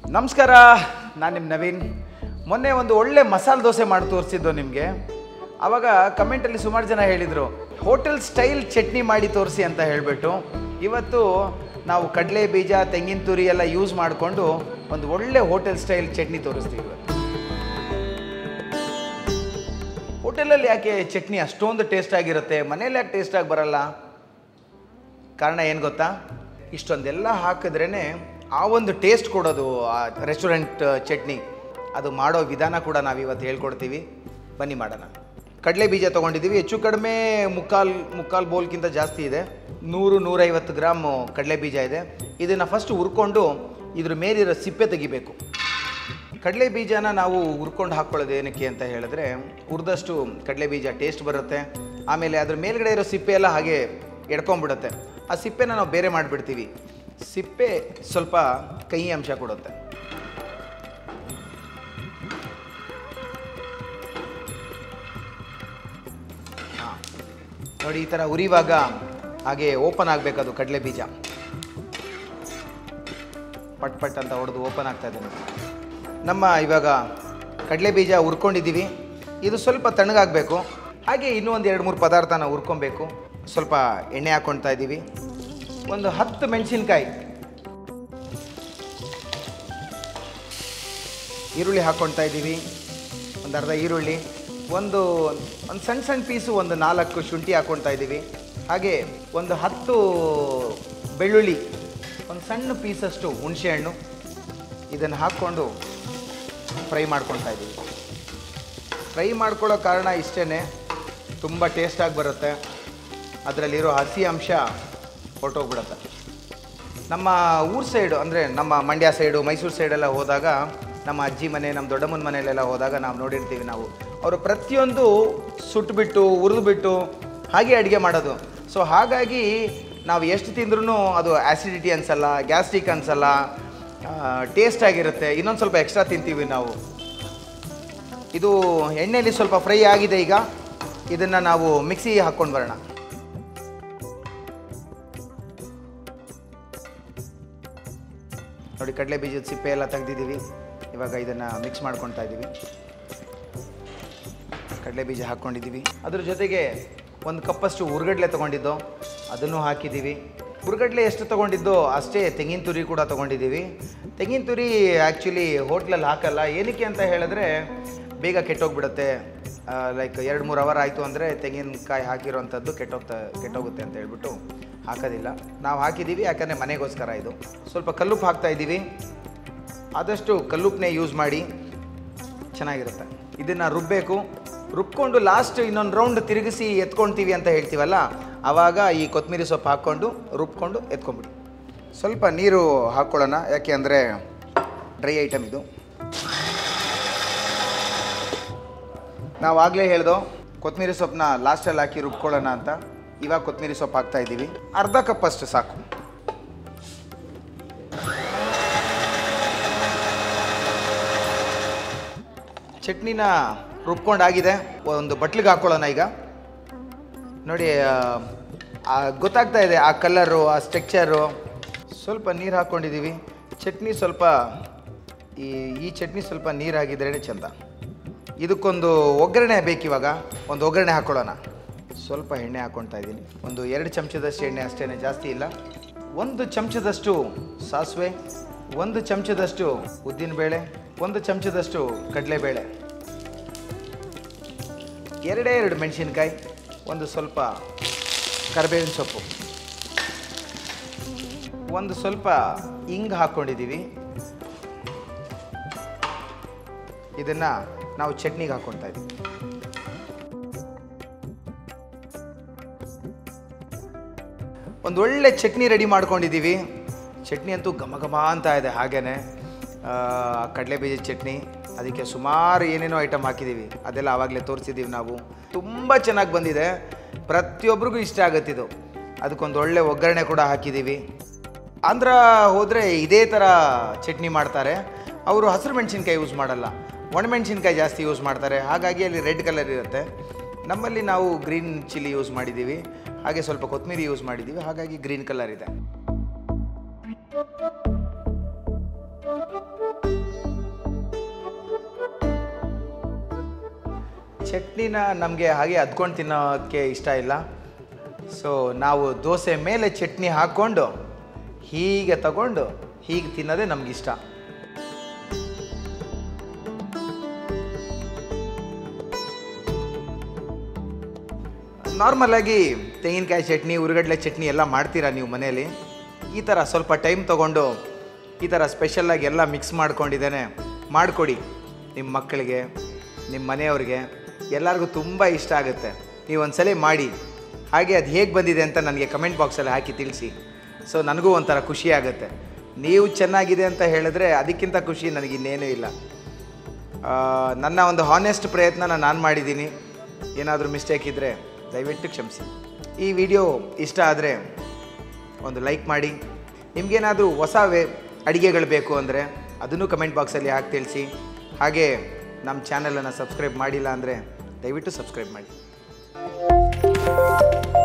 ನಮಸ್ಕಾರ ನಾನು ನಿಮ್ಮ ನವೀನ್ ಮೊನ್ನೆ ಒಂದು ಒಳ್ಳೆ ಮಸಾಲೆ ದೋಸೆ ಮಾಡಿ ತೋರಿಸಿದ್ದು ನಿಮಗೆ ಆವಾಗ ಕಮೆಂಟಲ್ಲಿ ಸುಮಾರು ಜನ ಹೇಳಿದರು ಹೋಟೆಲ್ ಸ್ಟೈಲ್ ಚಟ್ನಿ ಮಾಡಿ ತೋರಿಸಿ ಅಂತ ಹೇಳಿಬಿಟ್ಟು ಇವತ್ತು ನಾವು ಕಡಲೆ ಬೀಜ ತೆಂಗಿನ ತುರಿ ಎಲ್ಲ ಯೂಸ್ ಮಾಡಿಕೊಂಡು ಒಂದು ಒಳ್ಳೆ ಹೋಟೆಲ್ ಸ್ಟೈಲ್ ಚಟ್ನಿ ತೋರಿಸ್ತೀವಿ ಇವತ್ತು ಹೋಟೆಲಲ್ಲಿ ಯಾಕೆ ಚಟ್ನಿ ಅಷ್ಟೊಂದು ಟೇಸ್ಟ್ ಆಗಿರುತ್ತೆ ಮನೇಲಿ ಯಾಕೆ ಟೇಸ್ಟಾಗಿ ಬರಲ್ಲ ಕಾರಣ ಏನು ಗೊತ್ತಾ ಇಷ್ಟೊಂದೆಲ್ಲ ಹಾಕಿದ್ರೇ ಆ ಒಂದು ಟೇಸ್ಟ್ ಕೊಡೋದು ಆ ರೆಸ್ಟೋರೆಂಟ್ ಚಟ್ನಿ ಅದು ಮಾಡೋ ವಿಧಾನ ಕೂಡ ನಾವು ಇವತ್ತು ಹೇಳ್ಕೊಡ್ತೀವಿ ಬನ್ನಿ ಮಾಡೋಣ ಕಡಲೆ ಬೀಜ ತೊಗೊಂಡಿದ್ದೀವಿ ಹೆಚ್ಚು ಕಡಿಮೆ ಮುಕ್ಕಾಲು ಮುಕ್ಕಾಲು ಬೋಲ್ಗಿಂತ ಜಾಸ್ತಿ ಇದೆ ನೂರು ನೂರೈವತ್ತು ಗ್ರಾಮ್ ಕಡಲೆ ಬೀಜ ಇದೆ ಇದನ್ನು ಫಸ್ಟ್ ಹುರ್ಕೊಂಡು ಇದ್ರ ಮೇಲಿರೋ ಸಿಪ್ಪೆ ತೆಗಿಬೇಕು ಕಡಲೆ ಬೀಜನ ನಾವು ಹುರ್ಕೊಂಡು ಹಾಕ್ಕೊಳ್ಳೋದು ಏನಕ್ಕೆ ಅಂತ ಹೇಳಿದ್ರೆ ಹುರಿದಷ್ಟು ಕಡಲೆ ಬೀಜ ಟೇಸ್ಟ್ ಬರುತ್ತೆ ಆಮೇಲೆ ಅದ್ರ ಮೇಲ್ಗಡೆ ಇರೋ ಸಿಪ್ಪೆ ಎಲ್ಲ ಹಾಗೆ ಎಡ್ಕೊಂಡ್ಬಿಡುತ್ತೆ ಆ ಸಿಪ್ಪೆನ ನಾವು ಬೇರೆ ಮಾಡಿಬಿಡ್ತೀವಿ ಸಿಪ್ಪೆ ಸ್ವಲ್ಪ ಕಹಿ ಅಂಶ ಕೊಡುತ್ತೆ ಹಾ. ನೋಡಿ ಈ ಥರ ಉರಿವಾಗ ಹಾಗೆ ಓಪನ್ ಆಗಬೇಕು ಅದು ಕಡಲೆ ಬೀಜ ಪಟ್ ಪಟ್ ಅಂತ ಹೊಡೆದು ಓಪನ್ ಆಗ್ತಾ ಇದೆ ನೋಡಿ. ನಮ್ಮ ಇವಾಗ ಕಡಲೆ ಬೀಜ ಹುರ್ಕೊಂಡಿದ್ದೀವಿ ಇದು ಸ್ವಲ್ಪ ತಣ್ಣಗಾಗಬೇಕು ಹಾಗೆ ಇನ್ನೂ ಒಂದು ಎರಡು ಮೂರು ಪದಾರ್ಥನ ಹುರ್ಕೊಬೇಕು ಸ್ವಲ್ಪ ಎಣ್ಣೆ ಹಾಕ್ಕೊಳ್ತಾ ಇದ್ದೀವಿ ಒಂದು ಹತ್ತು ಮೆಣಸಿನ್ಕಾಯಿ ಈರುಳ್ಳಿ ಹಾಕ್ಕೊಳ್ತಾ ಇದ್ದೀವಿ ಒಂದು ಅರ್ಧ ಈರುಳ್ಳಿ ಒಂದು ಒಂದು ಸಣ್ಣ ಸಣ್ಣ ಪೀಸು ಒಂದು ನಾಲ್ಕು ಶುಂಠಿ ಹಾಕ್ಕೊಳ್ತಾ ಇದ್ದೀವಿ ಹಾಗೆ ಒಂದು ಹತ್ತು ಬೆಳ್ಳುಳ್ಳಿ ಒಂದು ಸಣ್ಣ ಪೀಸಷ್ಟು ಹುಣಸೆಹಣ್ಣು ಇದನ್ನು ಹಾಕ್ಕೊಂಡು ಫ್ರೈ ಮಾಡ್ಕೊಳ್ತಾ ಇದ್ದೀವಿ ಫ್ರೈ ಮಾಡ್ಕೊಳ್ಳೋ ಕಾರಣ ಇಷ್ಟೇ ತುಂಬ ಟೇಸ್ಟಾಗಿ ಬರುತ್ತೆ ಅದರಲ್ಲಿರೋ ಹಸಿ ಅಂಶ ಹೊರಟೋಗ್ಬಿಡುತ್ತೆ ನಮ್ಮ ಊರ್ ಸೈಡು ಅಂದರೆ ನಮ್ಮ ಮಂಡ್ಯ ಸೈಡು ಮೈಸೂರು ಸೈಡೆಲ್ಲ ಹೋದಾಗ ನಮ್ಮ ಅಜ್ಜಿ ಮನೆ ನಮ್ಮ ದೊಡ್ಡಮ್ಮನ ಮನೆಯಲ್ಲೆಲ್ಲ ಹೋದಾಗ ನಾವು ನೋಡಿರ್ತೀವಿ ನಾವು ಅವರು ಪ್ರತಿಯೊಂದು ಸುಟ್ಬಿಟ್ಟು ಹುರಿದ್ಬಿಟ್ಟು ಹಾಗೆ ಅಡುಗೆ ಮಾಡೋದು ಸೊ ಹಾಗಾಗಿ ನಾವು ಎಷ್ಟು ತಿಂದ್ರೂ ಅದು ಆ್ಯಸಿಡಿಟಿ ಅನ್ಸಲ್ಲ ಗ್ಯಾಸ್ಟ್ರಿಕ್ ಅನ್ಸಲ್ಲ ಟೇಸ್ಟ್ ಆಗಿರುತ್ತೆ ಇನ್ನೊಂದು ಸ್ವಲ್ಪ ಎಕ್ಸ್ಟ್ರಾ ತಿಂತೀವಿ ನಾವು ಇದು ಎಣ್ಣೆಯಲ್ಲಿ ಸ್ವಲ್ಪ ಫ್ರೈ ಆಗಿದೆ ಈಗ ಇದನ್ನು ನಾವು ಮಿಕ್ಸಿ ಹಾಕ್ಕೊಂಡು ಬರೋಣ ನೋಡಿ ಕಡಲೆ ಬೀಜದ ಸಿಪ್ಪೆ ಎಲ್ಲ ತೆಗ್ದಿದ್ದೀವಿ ಇವಾಗ ಇದನ್ನು ಮಿಕ್ಸ್ ಮಾಡ್ಕೊಳ್ತಾ ಇದ್ದೀವಿ ಕಡಲೆ ಬೀಜ ಹಾಕ್ಕೊಂಡಿದ್ದೀವಿ ಅದ್ರ ಜೊತೆಗೆ ಒಂದು ಕಪ್ಪಷ್ಟು ಹುರ್ಗಡ್ಲೆ ತೊಗೊಂಡಿದ್ದು ಅದನ್ನು ಹಾಕಿದ್ದೀವಿ ಹುರ್ಗಡ್ಲೆ ಎಷ್ಟು ತೊಗೊಂಡಿದ್ದೋ ಅಷ್ಟೇ ತೆಂಗಿನ ತುರಿ ಕೂಡ ತೊಗೊಂಡಿದ್ದೀವಿ ತೆಂಗಿನ ತುರಿ ಆ್ಯಕ್ಚುಲಿ ಹೋಟ್ಲಲ್ಲಿ ಹಾಕಲ್ಲ ಏನಕ್ಕೆ ಅಂತ ಹೇಳಿದ್ರೆ ಬೇಗ ಕೆಟ್ಟೋಗ್ಬಿಡುತ್ತೆ ಲೈಕ್ ಎರಡು ಮೂರು ಅವರ್ ಆಯಿತು ಅಂದರೆ ತೆಂಗಿನಕಾಯಿ ಹಾಕಿರೋವಂಥದ್ದು ಕೆಟ್ಟೋಗ್ತಾ ಕೆಟ್ಟೋಗುತ್ತೆ ಅಂತ ಹೇಳ್ಬಿಟ್ಟು ಹಾಕೋದಿಲ್ಲ ನಾವು ಹಾಕಿದ್ದೀವಿ ಯಾಕಂದರೆ ಮನೆಗೋಸ್ಕರ ಇದು ಸ್ವಲ್ಪ ಕಲ್ಲುಪ್ಪು ಹಾಕ್ತಾ ಇದ್ದೀವಿ ಆದಷ್ಟು ಕಲ್ಲುಪ್ಪನ್ನೇ ಯೂಸ್ ಮಾಡಿ ಚೆನ್ನಾಗಿರುತ್ತೆ ಇದನ್ನು ರುಬ್ಬಬೇಕು ರುಬ್ಕೊಂಡು ಲಾಸ್ಟ್ ಇನ್ನೊಂದು ರೌಂಡ್ ತಿರುಗಿಸಿ ಎತ್ಕೊಳ್ತೀವಿ ಅಂತ ಹೇಳ್ತೀವಲ್ಲ ಆವಾಗ ಈ ಕೊತ್ತಂಬರಿ ಸೊಪ್ಪು ಹಾಕ್ಕೊಂಡು ರುಬ್ಕೊಂಡು ಎತ್ಕೊಂಬಿಡಿ ಸ್ವಲ್ಪ ನೀರು ಹಾಕ್ಕೊಳ್ಳೋಣ ಯಾಕೆ ಅಂದರೆ ಡ್ರೈ ಐಟಮ್ ಇದು ನಾವು ಆಗಲೇ ಹೇಳ್ದೋ ಕೊತ್ತಂಬರಿ ಸೊಪ್ಪನ್ನ ಲಾಸ್ಟಲ್ಲಿ ಹಾಕಿ ರುಬ್ಕೊಳ್ಳೋಣ ಅಂತ ಇವಾಗ ಕೊತ್ತಂಬರಿ ಸೊಪ್ಪು ಹಾಕ್ತಾ ಇದ್ದೀವಿ ಅರ್ಧ ಕಪ್ ಅಷ್ಟು ಸಾಕು ಚಟ್ನಿನ ರುಬ್ಕೊಂಡಾಗಿದೆ ಒಂದು ಬಟ್ಲಿಗೆ ಹಾಕ್ಕೊಳ್ಳೋಣ ಈಗ ನೋಡಿ ಆ, ಆ ಗೊತ್ತಾಗ್ತಾ ಇದೆ ಆ ಕಲರು ಆ ಸ್ಟ್ರಕ್ಚರು ಸ್ವಲ್ಪ ನೀರು ಹಾಕ್ಕೊಂಡಿದ್ದೀವಿ ಚಟ್ನಿ ಸ್ವಲ್ಪ ಈ ಈ ಚಟ್ನಿ ಸ್ವಲ್ಪ ನೀರು ಹಾಕಿದ್ರೇ ಚೆಂದ ಇದಕ್ಕೊಂದು ಒಗ್ಗರಣೆ ಬೇಕಿವಾಗ ಒಂದು ಒಗ್ಗರಣೆ ಹಾಕ್ಕೊಳ್ಳೋಣ ಸ್ವಲ್ಪ ಎಣ್ಣೆ ಹಾಕ್ಕೊಳ್ತಾ ಇದ್ದೀನಿ ಒಂದು ಎರಡು ಚಮಚದಷ್ಟು ಎಣ್ಣೆ ಅಷ್ಟೇ ಜಾಸ್ತಿ ಇಲ್ಲ ಒಂದು ಚಮಚದಷ್ಟು ಸಾಸಿವೆ ಒಂದು ಚಮಚದಷ್ಟು ಉದ್ದಿನಬೇಳೆ ಒಂದು ಚಮಚದಷ್ಟು ಕಡಲೆಬೇಳೆ ಎರಡೇ ಎರಡು ಮೆಣಸಿನ್ಕಾಯಿ ಒಂದು ಸ್ವಲ್ಪ ಕರಿಬೇವಿನ ಸೊಪ್ಪು ಒಂದು ಸ್ವಲ್ಪ ಹಿಂಗ್ ಹಾಕ್ಕೊಂಡಿದ್ದೀವಿ ಇದನ್ನು ನಾವು ಚಟ್ನಿಗೆ ಹಾಕ್ಕೊಳ್ತಾ ಇದ್ದೀವಿ ಒಂದು ಒಳ್ಳೆ ಚಟ್ನಿ ರೆಡಿ ಮಾಡ್ಕೊಂಡಿದ್ದೀವಿ ಚಟ್ನಿ ಅಂತೂ ಘಮ ಘಮ ಅಂತ ಇದೆ ಹಾಗೇನೆ ಕಡಲೆ ಬೀಜದ ಚಟ್ನಿ ಅದಕ್ಕೆ ಸುಮಾರು ಏನೇನೋ ಐಟಮ್ ಹಾಕಿದ್ದೀವಿ ಅದೆಲ್ಲ ಆವಾಗಲೇ ತೋರಿಸಿದ್ದೀವಿ ನಾವು ತುಂಬ ಚೆನ್ನಾಗಿ ಬಂದಿದೆ ಪ್ರತಿಯೊಬ್ಬರಿಗೂ ಇಷ್ಟ ಆಗುತ್ತಿದು ಅದಕ್ಕೊಂದು ಒಳ್ಳೆ ಒಗ್ಗರಣೆ ಕೂಡ ಹಾಕಿದ್ದೀವಿ ಆಂಧ್ರ ಹೋದರೆ ಇದೇ ಥರ ಚಟ್ನಿ ಮಾಡ್ತಾರೆ ಅವರು ಹಸಿರು ಮೆಣಸಿನ್ಕಾಯಿ ಯೂಸ್ ಮಾಡಲ್ಲ ಒಣಮೆಣಸಿನ್ಕಾಯಿ ಜಾಸ್ತಿ ಯೂಸ್ ಮಾಡ್ತಾರೆ ಹಾಗಾಗಿ ಅಲ್ಲಿ ರೆಡ್ ಕಲರ್ ಇರುತ್ತೆ ನಮ್ಮಲ್ಲಿ ನಾವು ಗ್ರೀನ್ ಚಿಲ್ಲಿ ಯೂಸ್ ಮಾಡಿದ್ದೀವಿ ಹಾಗೆ ಸ್ವಲ್ಪ ಕೊತ್ತಂಬರಿ ಯೂಸ್ ಮಾಡಿದ್ದೀವಿ ಹಾಗಾಗಿ ಗ್ರೀನ್ ಕಲರ್ ಇದೆ ಚಟ್ನಿನ ನಮಗೆ ಹಾಗೆ ಅದ್ಕೊಂಡು ತಿನ್ನೋಕ್ಕೆ ಇಷ್ಟ ಇಲ್ಲ ಸೊ ನಾವು ದೋಸೆ ಮೇಲೆ ಚಟ್ನಿ ಹಾಕ್ಕೊಂಡು ಹೀಗೆ ತಗೊಂಡು ಹೀಗೆ ತಿನ್ನೋದೇ ನಮಗಿಷ್ಟ ನಾರ್ಮಲಾಗಿ ತೆಂಗಿನಕಾಯಿ ಚಟ್ನಿ ಉರುಗಡ್ಲೆ ಚಟ್ನಿ ಎಲ್ಲ ಮಾಡ್ತೀರಾ ನೀವು ಮನೆಯಲ್ಲಿ ಈ ಥರ ಸ್ವಲ್ಪ ಟೈಮ್ ತೊಗೊಂಡು ಈ ಥರ ಸ್ಪೆಷಲ್ಲಾಗಿ ಎಲ್ಲ ಮಿಕ್ಸ್ ಮಾಡ್ಕೊಂಡಿದ್ದೇನೆ ಮಾಡಿಕೊಡಿ ನಿಮ್ಮ ಮಕ್ಕಳಿಗೆ ನಿಮ್ಮ ಮನೆಯವ್ರಿಗೆ ಎಲ್ಲರಿಗೂ ತುಂಬ ಇಷ್ಟ ಆಗುತ್ತೆ ನೀವು ಒಂದ್ಸಲ ಮಾಡಿ ಹಾಗೆ ಅದು ಹೇಗೆ ಬಂದಿದೆ ಅಂತ ನನಗೆ ಕಮೆಂಟ್ ಬಾಕ್ಸಲ್ಲಿ ಹಾಕಿ ತಿಳಿಸಿ ಸೊ ನನಗೂ ಒಂಥರ ಖುಷಿ ಆಗುತ್ತೆ ನೀವು ಚೆನ್ನಾಗಿದೆ ಅಂತ ಹೇಳಿದ್ರೆ ಅದಕ್ಕಿಂತ ಖುಷಿ ನನಗಿನ್ನೇನೂ ಇಲ್ಲ ಆ, ನನ್ನ ಒಂದು ಹಾನೆಸ್ಟ್ ಪ್ರಯತ್ನನ ನಾನು ಮಾಡಿದ್ದೀನಿ ಏನಾದರೂ ಮಿಸ್ಟೇಕ್ ಇದ್ದರೆ ದಯವಿಟ್ಟು ಕ್ಷಮಿಸಿ ಈ ವಿಡಿಯೋ ಇಷ್ಟ ಆದರೆ ಒಂದು ಲೈಕ್ ಮಾಡಿ ನಿಮಗೇನಾದರೂ ಹೊಸ ವೇ ಅಡುಗೆಗಳು ಬೇಕು ಅಂದರೆ ಅದನ್ನು ಕಮೆಂಟ್ ಬಾಕ್ಸಲ್ಲಿ ಹಾಕಿ ತಿಳಿಸಿ ಹಾಗೆ ನಮ್ಮ ಚಾನಲನ್ನು ಸಬ್ಸ್ಕ್ರೈಬ್ ಮಾಡಿಲ್ಲ ಅಂದರೆ ದಯವಿಟ್ಟು ಸಬ್ಸ್ಕ್ರೈಬ್ ಮಾಡಿ